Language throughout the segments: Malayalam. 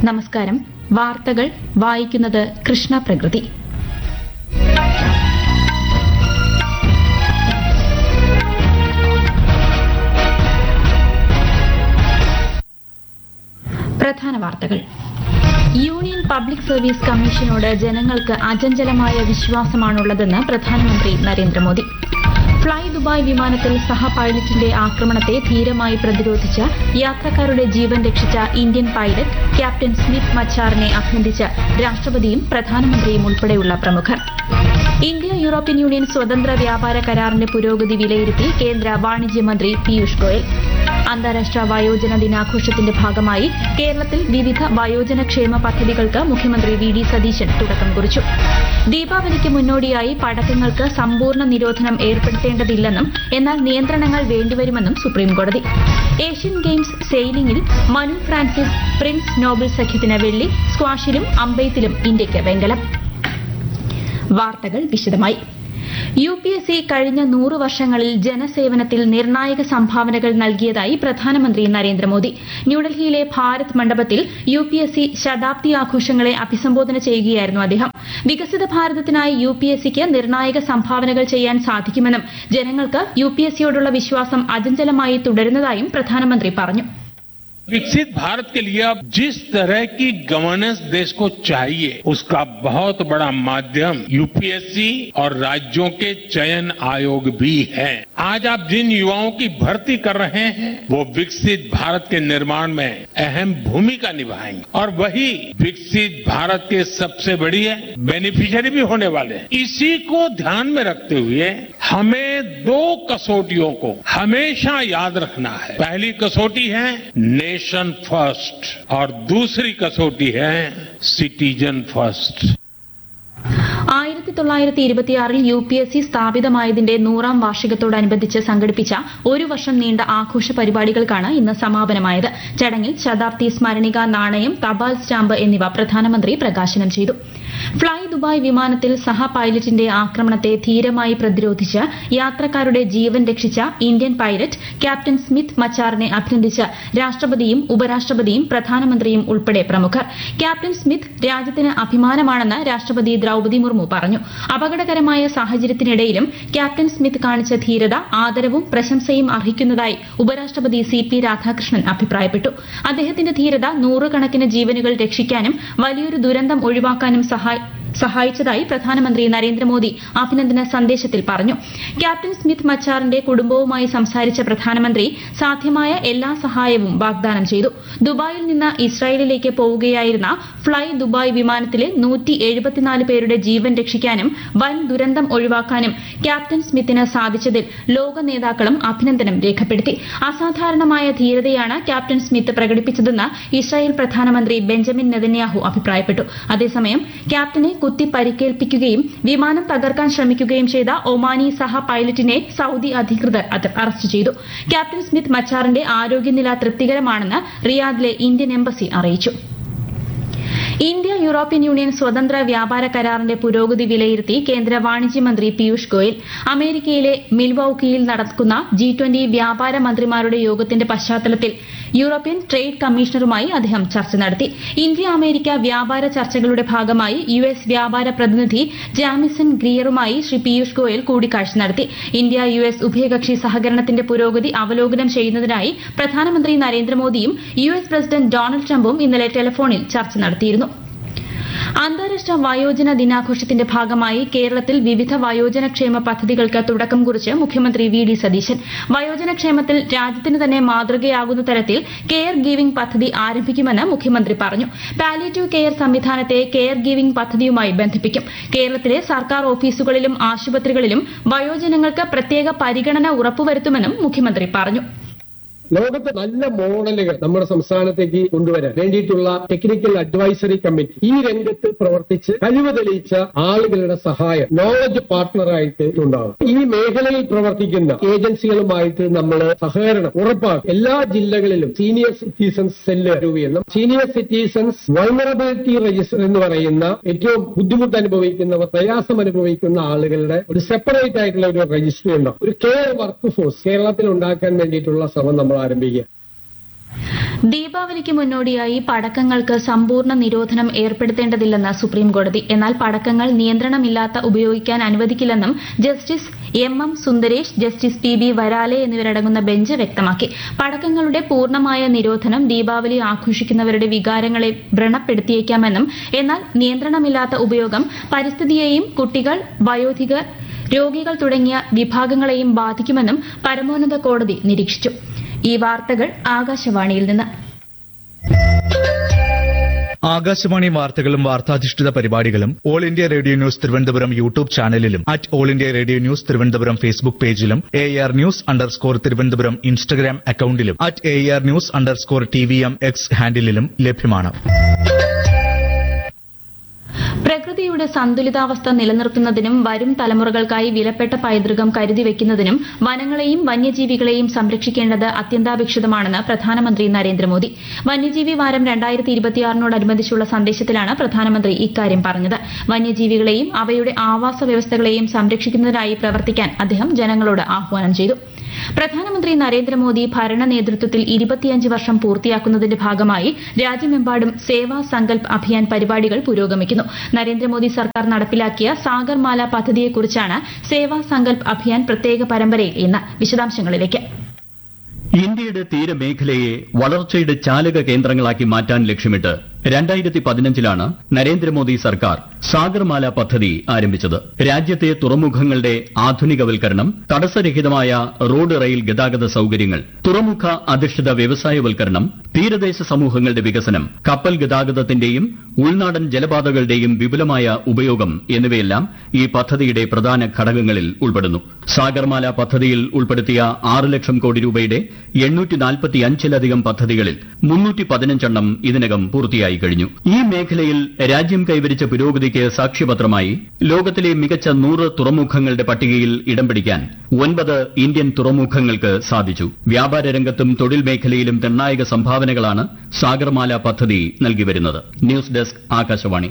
നമസ്കാരം വാർത്തകൾ വായിക്കുന്നത് കൃഷ്ണ പ്രകൃതി പ്രധാന വാർത്തകൾ യൂണിയൻ പബ്ലിക് സർവീസ് കമ്മീഷനോട് ജനങ്ങൾക്ക് അചഞ്ചലമായ വിശ്വാസമാണുള്ളതെന്ന് പ്രധാനമന്ത്രി നരേന്ദ്രമോദി ഫ്ളൈ ദുബായ് വിമാനത്തിൽ സഹ പൈലറ്റിന്റെ ആക്രമണത്തെ ധീരമായി പ്രതിരോധിച്ച് യാത്രക്കാരുടെ ജീവൻ രക്ഷിച്ച ഇന്ത്യൻ പൈലറ്റ് ക്യാപ്റ്റൻ സ്മിത്ത് മച്ചാറിനെ അഭിനന്ദിച്ച് രാഷ്ട്രപതിയും പ്രധാനമന്ത്രിയും ഉൾപ്പെടെയുള്ള പ്രമുഖർ ഇന്ത്യ യൂറോപ്യൻ യൂണിയൻ സ്വതന്ത്ര വ്യാപാര കരാറിന്റെ പുരോഗതി വിലയിരുത്തി കേന്ദ്ര വാണിജ്യമന്ത്രി പീയൂഷ് ഗോയൽ അന്താരാഷ്ട്ര വയോജന ദിനാഘോഷത്തിന്റെ ഭാഗമായി കേരളത്തിൽ വിവിധ വയോജന ക്ഷേമ പദ്ധതികൾക്ക് മുഖ്യമന്ത്രി വി ഡി സതീശൻ തുടക്കം കുറിച്ചു ദീപാവലിക്ക് മുന്നോടിയായി പടക്കങ്ങൾക്ക് സമ്പൂർണ്ണ നിരോധനം ഏർപ്പെടുത്തേണ്ടതില്ലെന്നും എന്നാൽ നിയന്ത്രണങ്ങൾ വേണ്ടിവരുമെന്നും സുപ്രീംകോടതി ഏഷ്യൻ ഗെയിംസ് സെയിലിംഗിൽ മനു ഫ്രാൻസിസ് പ്രിൻസ് നോബൽ സഖ്യത്തിന് വെള്ളി സ്ക്വാഷിലും അമ്പെയ്ത്തിലും ഇന്ത്യയ്ക്ക് വെങ്കലം വാർത്തകൾ വിശദമായി യു പി എസ് സി കഴിഞ്ഞ നൂറ് വർഷങ്ങളിൽ ജനസേവനത്തിൽ നിർണായക സംഭാവനകൾ നൽകിയതായി പ്രധാനമന്ത്രി നരേന്ദ്രമോദി ന്യൂഡൽഹിയിലെ ഭാരത് മണ്ഡപത്തിൽ യു പി എസ് സി ശതാബ്ദി ആഘോഷങ്ങളെ അഭിസംബോധന ചെയ്യുകയായിരുന്നു അദ്ദേഹം വികസിത ഭാരതത്തിനായി യു പി എസ് സിക്ക് നിർണായക സംഭാവനകൾ ചെയ്യാൻ സാധിക്കുമെന്നും ജനങ്ങൾക്ക് യു പി എസ് സിയോടുള്ള വിശ്വാസം അചഞ്ചലമായി തുടരുന്നതായും പ്രധാനമന്ത്രി പറഞ്ഞു विकसित भारत के लिए अब जिस तरह की गवर्नेंस देश को चाहिए उसका बहुत बड़ा माध्यम यूपीएससी और राज्यों के चयन आयोग भी है आज आप जिन युवाओं की भर्ती कर रहे हैं वो विकसित भारत के निर्माण में अहम भूमिका निभाएंगे और वही विकसित भारत के सबसे बड़ी बेनिफिशियरी भी होने वाले हैं इसी को ध्यान में रखते हुए हमें दो कसौटियों को हमेशा याद रखना है पहली कसौटी है नेशन फर्स्ट और दूसरी कसौटी है सिटीजन फर्स्ट ആയിരത്തി തൊള്ളായിരത്തി ഇരുപത്തിയാറിൽ യു പി എസ് സി സ്ഥാപിതമായതിന്റെ നൂറാം വാർഷികത്തോടനുബന്ധിച്ച് സംഘടിപ്പിച്ച ഒരു വർഷം നീണ്ട ആഘോഷ പരിപാടികൾക്കാണ് ഇന്ന് സമാപനമായത് ചടങ്ങിൽ ശതാബ്ദി സ്മരണിക നാണയം തപാൽ സ്റ്റാമ്പ് എന്നിവ പ്രധാനമന്ത്രി പ്രകാശനം ചെയ്തു ഫ്ളൈ ദുബായ് വിമാനത്തിൽ സഹ പൈലറ്റിന്റെ ആക്രമണത്തെ ധീരമായി പ്രതിരോധിച്ച് യാത്രക്കാരുടെ ജീവൻ രക്ഷിച്ച ഇന്ത്യൻ പൈലറ്റ് ക്യാപ്റ്റൻ സ്മിത്ത് മച്ചാറിനെ അഭിനന്ദിച്ച് രാഷ്ട്രപതിയും ഉപരാഷ്ട്രപതിയും പ്രധാനമന്ത്രിയും ഉൾപ്പെടെ പ്രമുഖർ ക്യാപ്റ്റൻ സ്മിത്ത് രാജ്യത്തിന് അഭിമാനമാണെന്ന് രാഷ്ട്രപതി ദ്രൌപതി മുർമു പറഞ്ഞു അപകടകരമായ സാഹചര്യത്തിനിടയിലും ക്യാപ്റ്റൻ സ്മിത്ത് കാണിച്ച ധീരത ആദരവും പ്രശംസയും അർഹിക്കുന്നതായി ഉപരാഷ്ട്രപതി സി പി രാധാകൃഷ്ണൻ അഭിപ്രായപ്പെട്ടു അദ്ദേഹത്തിന്റെ ധീരത നൂറുകണക്കിന് ജീവനുകൾ രക്ഷിക്കാനും വലിയൊരു ദുരന്തം ഒഴിവാക്കാനും സഹായിച്ചതായി പ്രധാനമന്ത്രി നരേന്ദ്രമോദി അഭിനന്ദന സന്ദേശത്തിൽ പറഞ്ഞു ക്യാപ്റ്റൻ സ്മിത്ത് മച്ചാറിന്റെ കുടുംബവുമായി സംസാരിച്ച പ്രധാനമന്ത്രി സാധ്യമായ എല്ലാ സഹായവും വാഗ്ദാനം ചെയ്തു ദുബായിൽ നിന്ന് ഇസ്രായേലിലേക്ക് പോവുകയായിരുന്ന ഫ്ളൈ ദുബായ് വിമാനത്തിലെ നൂറ്റി എഴുപത്തിനാല് പേരുടെ ജീവൻ രക്ഷിക്കാനും വൻ ദുരന്തം ഒഴിവാക്കാനും ക്യാപ്റ്റൻ സ്മിത്തിന് സാധിച്ചതിൽ ലോക നേതാക്കളും അഭിനന്ദനം രേഖപ്പെടുത്തി അസാധാരണമായ ധീരതയാണ് ക്യാപ്റ്റൻ സ്മിത്ത് പ്രകടിപ്പിച്ചതെന്ന് ഇസ്രായേൽ പ്രധാനമന്ത്രി ബെഞ്ചമിൻ നെതന്യാഹു അഭിപ്രായപ്പെട്ടു അതേസമയം ക്യാപ്റ്റനെ കുത്തി പരിക്കേൽപ്പിക്കുകയും വിമാനം തകർക്കാൻ ശ്രമിക്കുകയും ചെയ്ത ഒമാനി സഹ പൈലറ്റിനെ സൌദി അധികൃതർ അറസ്റ്റ് ചെയ്തു ക്യാപ്റ്റൻ സ്മിത്ത് മച്ചാറിന്റെ ആരോഗ്യനില തൃപ്തികരമാണെന്ന് റിയാദിലെ ഇന്ത്യൻ എംബസി അറിയിച്ചു ഇന്ത്യ യൂറോപ്യൻ യൂണിയൻ സ്വതന്ത്ര വ്യാപാര കരാറിന്റെ പുരോഗതി വിലയിരുത്തി കേന്ദ്ര വാണിജ്യമന്ത്രി പീയൂഷ് ഗോയൽ അമേരിക്കയിലെ മിൽവൌക്കിയിൽ നടക്കുന്ന ജി ട്വന്റി വ്യാപാര മന്ത്രിമാരുടെ യോഗത്തിന്റെ പശ്ചാത്തലത്തിൽ യൂറോപ്യൻ ട്രേഡ് കമ്മീഷണറുമായി അദ്ദേഹം ചർച്ച നടത്തി ഇന്ത്യ അമേരിക്ക വ്യാപാര ചർച്ചകളുടെ ഭാഗമായി യു എസ് വ്യാപാര പ്രതിനിധി ജാമിസൺ ഗ്രിയറുമായി ശ്രീ പീയൂഷ് ഗോയൽ കൂടിക്കാഴ്ച നടത്തി ഇന്ത്യ യു എസ് ഉഭയകക്ഷി സഹകരണത്തിന്റെ പുരോഗതി അവലോകനം ചെയ്യുന്നതിനായി പ്രധാനമന്ത്രി നരേന്ദ്രമോദിയും യു എസ് പ്രസിഡന്റ് ഡൊണാൾഡ് ട്രംപും ഇന്നലെ ടെലിഫോണിൽ ചർച്ച നടത്തിയിരുന്നു അന്താരാഷ്ട്ര വയോജന ദിനാഘോഷത്തിന്റെ ഭാഗമായി കേരളത്തിൽ വിവിധ വയോജനക്ഷേമ പദ്ധതികൾക്ക് തുടക്കം കുറിച്ച് മുഖ്യമന്ത്രി വി ഡി സതീശൻ വയോജനക്ഷേമത്തിൽ രാജ്യത്തിന് തന്നെ മാതൃകയാകുന്ന തരത്തിൽ കെയർ ഗീവിംഗ് പദ്ധതി ആരംഭിക്കുമെന്ന് മുഖ്യമന്ത്രി പറഞ്ഞു പാലിയേറ്റീവ് കെയർ സംവിധാനത്തെ കെയർ ഗീവിംഗ് പദ്ധതിയുമായി ബന്ധിപ്പിക്കും കേരളത്തിലെ സർക്കാർ ഓഫീസുകളിലും ആശുപത്രികളിലും വയോജനങ്ങൾക്ക് പ്രത്യേക പരിഗണന ഉറപ്പുവരുത്തുമെന്നും മുഖ്യമന്ത്രി പറഞ്ഞു ലോകത്തെ നല്ല മോഡലുകൾ നമ്മുടെ സംസ്ഥാനത്തേക്ക് കൊണ്ടുവരാൻ വേണ്ടിയിട്ടുള്ള ടെക്നിക്കൽ അഡ്വൈസറി കമ്മിറ്റി ഈ രംഗത്ത് പ്രവർത്തിച്ച് കഴിവ് തെളിയിച്ച ആളുകളുടെ സഹായം നോളജ് പാർട്ട്ണറായിട്ട് ഉണ്ടാവും ഈ മേഖലയിൽ പ്രവർത്തിക്കുന്ന ഏജൻസികളുമായിട്ട് നമ്മൾ സഹകരണം ഉറപ്പാക്കും എല്ലാ ജില്ലകളിലും സീനിയർ സിറ്റിസൺസ് സെല്ല് രൂപീകരണം സീനിയർ സിറ്റിസൺസ് വൾണറബിലിറ്റി രജിസ്റ്റർ എന്ന് പറയുന്ന ഏറ്റവും ബുദ്ധിമുട്ട് അനുഭവിക്കുന്നവർ പ്രയാസം അനുഭവിക്കുന്ന ആളുകളുടെ ഒരു സെപ്പറേറ്റ് ആയിട്ടുള്ള ഒരു രജിസ്റ്റർ ഉണ്ടാവും ഒരു കെയർ വർക്ക് ഫോഴ്സ് കേരളത്തിൽ ഉണ്ടാക്കാൻ വേണ്ടിയിട്ടുള്ള ശ്രമം നമ്മൾ ആരംഭിക്കുക ദീപാവലിക്ക് മുന്നോടിയായി പടക്കങ്ങൾക്ക് സമ്പൂർണ്ണ നിരോധനം ഏർപ്പെടുത്തേണ്ടതില്ലെന്ന് സുപ്രീംകോടതി എന്നാൽ പടക്കങ്ങൾ നിയന്ത്രണമില്ലാത്ത ഉപയോഗിക്കാൻ അനുവദിക്കില്ലെന്നും justice M M Sundaresh justice P B Varale എന്നിവരടങ്ങുന്ന ബെഞ്ച് വ്യക്തമാക്കി പടക്കങ്ങളുടെ പൂർണ്ണമായ നിരോധനം ദീപാവലി ആഘോഷിക്കുന്നവരുടെ വികാരങ്ങളെ വ്രണപ്പെടുത്തിയേക്കാമെന്നും എന്നാൽ നിയന്ത്രണമില്ലാത്ത ഉപയോഗം പരിസ്ഥിതിയെയും കുട്ടികൾ വയോധികർ രോഗികൾ തുടങ്ങിയ വിഭാഗങ്ങളെയും ബാധിക്കുമെന്നും പരമോന്നത കോടതി നിരീക്ഷിച്ചു ഈ വാർത്തകൾ ആകാശവാണിയിൽ നിന്ന് ആകാശവാണി വാർത്തകളും വാർത്താധിഷ്ഠിത പരിപാടികളും all India radio news Thiruvananthapuram YouTube ചാനലിലും at all India radio news Thiruvananthapuram Facebook പേജിലും A R news underscore Thiruvananthapuram Instagram അക്കൌണ്ടിലും at A R news underscore T V M X ഹാൻഡിലും ലഭ്യമാണ് പ്രകൃതിയുടെ സന്തുലിതാവസ്ഥ നിലനിർത്തുന്നതിനും വരും തലമുറകൾക്കായി വിലപ്പെട്ട പൈതൃകം കരുതി വെക്കുന്നതിനും വനങ്ങളെയും വന്യജീവികളെയും സംരക്ഷിക്കേണ്ടത് അത്യന്താപേക്ഷിതമാണെന്ന് പ്രധാനമന്ത്രി നരേന്ദ്രമോദി വന്യജീവി വാരം രണ്ടായിരത്തി ഇരുപത്തിയാറിനോടനുബന്ധിച്ചുള്ള സന്ദേശത്തിലാണ് പ്രധാനമന്ത്രി ഇക്കാര്യം പറഞ്ഞത് വന്യജീവികളെയും അവയുടെ ആവാസ വ്യവസ്ഥകളെയും സംരക്ഷിക്കുന്നതിനായി പ്രവർത്തിക്കാൻ അദ്ദേഹം ജനങ്ങളോട് ആഹ്വാനം ചെയ്തു പ്രധാനമന്ത്രി നരേന്ദ്രമോദി ഭരണ നേതൃത്വത്തിൽ ഇരുപത്തിയഞ്ച് വർഷം പൂർത്തിയാക്കുന്നതിന്റെ ഭാഗമായി രാജ്യമെമ്പാടും സേവാ സങ്കൽപ് അഭിയാൻ പരിപാടികൾ പുരോഗമിക്കുന്നു നരേന്ദ്രമോദി സർക്കാർ നടപ്പിലാക്കിയ സാഗർമാല പദ്ധതിയെക്കുറിച്ചാണ് സേവാ സങ്കൽപ് അഭിയാൻ പ്രത്യേക പരമ്പരയിൽ ഇന്ന് വിശദാംശങ്ങളിലേക്ക് ഇന്ത്യയുടെ തീരമേഖലയെ വളർച്ചയുടെ ചാലക കേന്ദ്രങ്ങളാക്കി മാറ്റാൻ ലക്ഷ്യമിട്ട് രണ്ടായിരത്തി പതിനഞ്ചിലാണ് നരേന്ദ്രമോദി സർക്കാർ സാഗർമാല പദ്ധതി ആരംഭിച്ചത് രാജ്യത്തെ തുറമുഖങ്ങളുടെ ആധുനികവൽക്കരണം തടസ്സരഹിതമായ റോഡ് റെയിൽ ഗതാഗത സൌകര്യങ്ങൾ തുറമുഖ അധിഷ്ഠിത വ്യവസായവൽക്കരണം തീരദേശ സമൂഹങ്ങളുടെ വികസനം കപ്പൽ ഗതാഗതത്തിന്റെയും ഉൾനാടൻ ജലപാതകളുടെയും വിപുലമായ ഉപയോഗം എന്നിവയെല്ലാം ഈ പദ്ധതിയുടെ പ്രധാന ഘടകങ്ങളിൽ ഉൾപ്പെടുന്നു സാഗർമാല പദ്ധതിയിൽ ഉൾപ്പെടുത്തിയ ആറ് ലക്ഷം കോടി രൂപയുടെ എണ്ണൂറ്റി നാൽപ്പത്തിയഞ്ചിലധികം പദ്ധതികളിൽ മുന്നൂറ്റി പതിനഞ്ചെണ്ണം ഇതിനകം പൂർത്തിയായി കഴിഞ്ഞു ഈ മേഖലയിൽ രാജ്യം കൈവരിച്ച പുരോഗതിക്ക് സാക്ഷ്യപത്രമായി ലോകത്തിലെ മികച്ച നൂറ് തുറമുഖങ്ങളുടെ പട്ടികയിൽ ഇടം പിടിക്കാൻ ഒൻപത് ഇന്ത്യൻ തുറമുഖങ്ങൾക്ക് സാധിച്ചു വ്യാപാര രംഗത്തും തൊഴിൽ മേഖലയിലും നിർണായക സംഭാവനകളാണ് സാഗർമാല പദ്ധതി നൽകിവരുന്നത് ന്യൂസ് ഡെസ്ക് ആകാശവാണി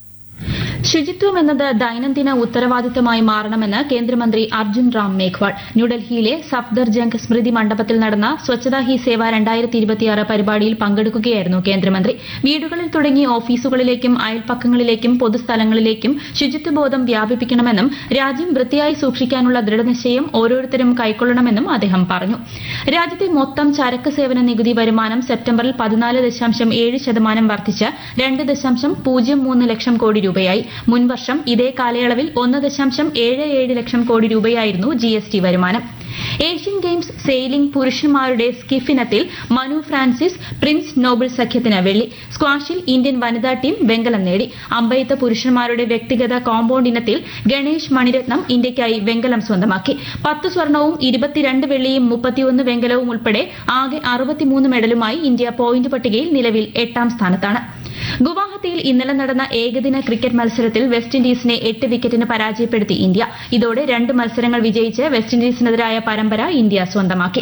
ശുചിത്വം എന്നത് ദൈനംദിന ഉത്തരവാദിത്തമായി മാറണമെന്ന് കേന്ദ്രമന്ത്രി അർജുൻ റാം മേഘ്വാൾ ന്യൂഡൽഹിയിലെ സഫ്ദർജംഗ് സ്മൃതി മണ്ഡപത്തിൽ നടന്ന സ്വച്ഛതാ ഹി സേവ രണ്ടായിരത്തി ഇരുപത്തിയാറ് പരിപാടിയിൽ പങ്കെടുക്കുകയായിരുന്നു കേന്ദ്രമന്ത്രി വീടുകളിൽ തുടങ്ങി ഓഫീസുകളിലേക്കും അയൽപ്പക്കങ്ങളിലേക്കും പൊതുസ്ഥലങ്ങളിലേക്കും ശുചിത്വബോധം വ്യാപിപ്പിക്കണമെന്നും രാജ്യം വൃത്തിയായി സൂക്ഷിക്കാനുള്ള ദൃഢനിശ്ചയം ഓരോരുത്തരും കൈക്കൊള്ളണമെന്നും അദ്ദേഹം പറഞ്ഞു രാജ്യത്തെ മൊത്തം ചരക്ക് സേവന നികുതി വരുമാനം സെപ്റ്റംബറിൽ പതിനാല് ദശാംശം ഏഴ് ശതമാനം വർദ്ധിച്ച് രണ്ട് ദശാംശം പൂജ്യം മൂന്ന് ലക്ഷം കോടി രൂപയായി മുൻവർഷം ഇതേ കാലയളവിൽ ഒന്ന് ദശാംശം ഏഴ് ഏഴ് ലക്ഷം കോടി രൂപയായിരുന്നു ജി എസ് ടി വരുമാനം ഏഷ്യൻ ഗെയിംസ് സെയിലിംഗ് പുരുഷന്മാരുടെ സ്കിഫ് ഇനത്തിൽ മനു ഫ്രാൻസിസ് പ്രിൻസ് നോബിൾ സഖ്യത്തിന് വെള്ളി സ്ക്വാഷിൽ ഇന്ത്യൻ വനിതാ ടീം വെങ്കലം നേടി അമ്പെയ്ത്ത് പുരുഷന്മാരുടെ വ്യക്തിഗത കോമ്പൌണ്ട് ഇനത്തിൽ ഗണേഷ് മണിരത്നം ഇന്ത്യയ്ക്കായി വെങ്കലം സ്വന്തമാക്കി പത്ത് സ്വർണവും ഇരുപത്തിരണ്ട് വെള്ളിയും മുപ്പത്തിയൊന്ന് വെങ്കലവും ഉൾപ്പെടെ ആകെ അറുപത്തിമൂന്ന് മെഡലുമായി ഇന്ത്യ പോയിന്റ് പട്ടികയിൽ നിലവിൽ എട്ടാം സ്ഥാനത്താണ് ഗുവാഹത്തിയിൽ ഇന്നലെ നടന്ന ഏകദിന ക്രിക്കറ്റ് മത്സരത്തിൽ വെസ്റ്റ് ഇൻഡീസിനെ എട്ട് വിക്കറ്റിന് പരാജയപ്പെടുത്തി ഇന്ത്യ ഇതോടെ രണ്ട് മത്സരങ്ങൾ വിജയിച്ച് വെസ്റ്റ് ഇൻഡീസിനെതിരായ പരമ്പര ഇന്ത്യ സ്വന്തമാക്കി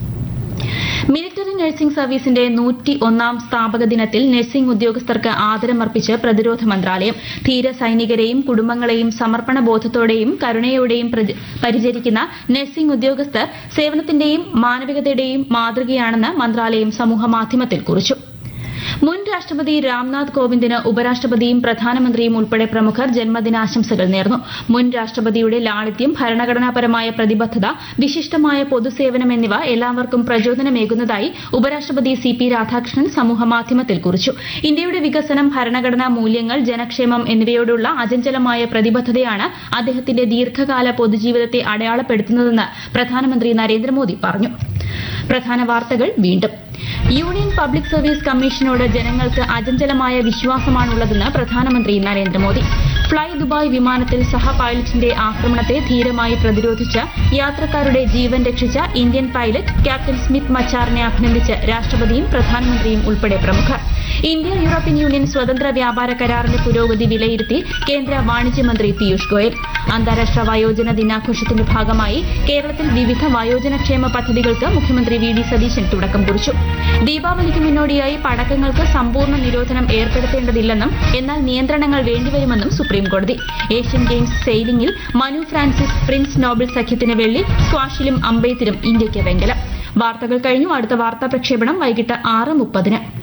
മിലിറ്ററി നഴ്സിംഗ് സർവീസിന്റെ നൂറ്റി ഒന്നാം സ്ഥാപക ദിനത്തിൽ നഴ്സിംഗ് ഉദ്യോഗസ്ഥർക്ക് ആദരമർപ്പിച്ച് പ്രതിരോധ മന്ത്രാലയം ധീര സൈനികരെയും കുടുംബങ്ങളെയും സമർപ്പണ ബോധത്തോടെയും കരുണയോടെയും പ്രതി- പരിചരിക്കുന്ന നഴ്സിംഗ് ഉദ്യോഗസ്ഥർ സേവനത്തിന്റെയും മാനവികതയുടെയും മാതൃകയാണെന്ന് മന്ത്രാലയം സമൂഹമാധ്യമത്തിൽ കുറിച്ചു മുൻ രാഷ്ട്രപതി രാംനാഥ് കോവിന്ദിന് ഉപരാഷ്ട്രപതിയും പ്രധാനമന്ത്രിയും ഉൾപ്പെടെ പ്രമുഖർ ജന്മദിനാശംസകൾ നേർന്നു മുൻ രാഷ്ട്രപതിയുടെ ലാളിത്യം ഭരണഘടനാപരമായ പ്രതിബദ്ധത വിശിഷ്ടമായ പൊതുസേവനം എന്നിവ എല്ലാവർക്കും പ്രചോദനമേകുന്നതായി ഉപരാഷ്ട്രപതി സി പി രാധാകൃഷ്ണൻ സമൂഹമാധ്യമത്തിൽ കുറിച്ചു ഇന്ത്യയുടെ വികസനം ഭരണഘടനാ മൂല്യങ്ങൾ ജനക്ഷേമം എന്നിവയോടുള്ള അചഞ്ചലമായ പ്രതിബദ്ധതയാണ് അദ്ദേഹത്തിന്റെ ദീർഘകാല പൊതുജീവിതത്തെ അടയാളപ്പെടുത്തുന്നതെന്ന് പ്രധാനമന്ത്രി നരേന്ദ്രമോദി പറഞ്ഞു പ്രധാന വാർത്തകൾ വീണ്ടും യൂണിയൻ പബ്ലിക് സർവീസ് കമ്മീഷനോട് ജനങ്ങൾക്ക് അചഞ്ചലമായ വിശ്വാസമാണുള്ളതെന്ന് പ്രധാനമന്ത്രി നരേന്ദ്രമോദി ഫ്ളൈ ദുബായ് വിമാനത്തിൽ സഹ പൈലറ്റിന്റെ ആക്രമണത്തെ ധീരമായി പ്രതിരോധിച്ച് യാത്രക്കാരുടെ ജീവൻ രക്ഷിച്ച ഇന്ത്യൻ പൈലറ്റ് ക്യാപ്റ്റൻ സ്മിത്ത് മച്ചാറിനെ അഭിനന്ദിച്ച് രാഷ്ട്രപതിയും പ്രധാനമന്ത്രിയും ഉൾപ്പെടെ പ്രമുഖർ ഇന്ത്യ യൂറോപ്യൻ യൂണിയൻ സ്വതന്ത്ര വ്യാപാര കരാറിന്റെ പുരോഗതി വിലയിരുത്തി കേന്ദ്ര വാണിജ്യമന്ത്രി പീയൂഷ് ഗോയൽ അന്താരാഷ്ട്ര വയോജന ദിനാഘോഷത്തിന്റെ ഭാഗമായി കേരളത്തിൽ വിവിധ വയോജനക്ഷേമ പദ്ധതികൾക്ക് മുഖ്യമന്ത്രി വി ഡി സതീശൻ തുടക്കം കുറിച്ചു ദീപാവലിക്ക് മുന്നോടിയായി പടക്കങ്ങൾക്ക് സമ്പൂർണ്ണ നിരോധനം ഏർപ്പെടുത്തേണ്ടതില്ലെന്നും എന്നാൽ നിയന്ത്രണങ്ങൾ വേണ്ടിവരുമെന്നും സുപ്രീംകോടതി ഏഷ്യൻ ഗെയിംസ് സെയിലിംഗിൽ മനു ഫ്രാൻസിസ് പ്രിൻസ് നോബൽ സഖ്യത്തിന് വെള്ളി സ്ക്വാഷിലും അമ്പെയ്ത്തിലും ഇന്ത്യയ്ക്ക് വെങ്കലം വാർത്തകൾ കഴിഞ്ഞു അടുത്ത വാർത്താ പ്രക്ഷേപണം വൈകിട്ട് ആറ് മുപ്പതിന്